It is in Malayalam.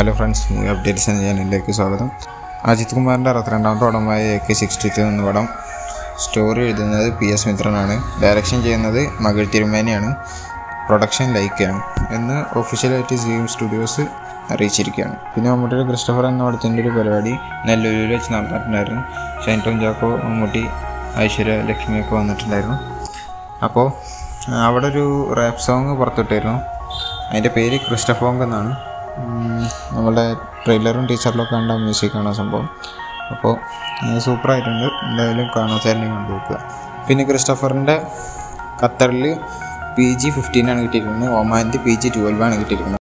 ഹലോ ഫ്രണ്ട്സ് മൂവി അപ്ഡേറ്റ്സ് എന്ന ചാനലിലേക്ക് സ്വാഗതം അജിത് കുമാറിൻ്റെ അറുപത്തിരണ്ടാമത്തെ പടമായ എ കെ സിക്സ്റ്റി ടു എന്ന പടം സ്റ്റോറി എഴുതുന്നത് പി എസ് മിത്രനാണ് ഡയറക്ഷൻ ചെയ്യുന്നത് മകൾ തിരുമേനിയാണ് പ്രൊഡക്ഷൻ ലൈക്കാണ് എന്ന് ഒഫീഷ്യലായിട്ട് സീം സ്റ്റുഡിയോസ് അറിയിച്ചിരിക്കുകയാണ് പിന്നെ മമ്മൂട്ടിയുടെ ക്രിസ്റ്റഫർ എന്ന പടത്തിൻ്റെ ഒരു പരിപാടി നെല്ലൂരിൽ വെച്ച് നടന്നിട്ടുണ്ടായിരുന്നു ഷൈൻ ടോം ജാക്കോ മമ്മൂട്ടി ഐശ്വര്യ ലക്ഷ്മിയൊക്കെ വന്നിട്ടുണ്ടായിരുന്നു അപ്പോൾ അവിടെ ഒരു റാപ്പ് സോങ് പുറത്തിട്ടായിരുന്നു അതിൻ്റെ പേര് ക്രിസ്റ്റഫോങ് എന്നാണ് ഉം, നമ്മുടെ ട്രെയിലറും ടീച്ചറിലൊക്കെ കണ്ട മ്യൂസിക്കാണ് ആ സംഭവം അപ്പോൾ സൂപ്പറായിട്ടുണ്ട് എന്തായാലും കാണാത്തന്നെ കണ്ടു നോക്കുക പിന്നെ ക്രിസ്റ്റഫറിൻ്റെ ഖത്തറിൽ പി ജി ഫിഫ്റ്റീനാണ് കിട്ടിയിരിക്കുന്നത് ഒമാൻ്റെ പി ജി ട്വൽവാണ് കിട്ടിയിരിക്കുന്നത്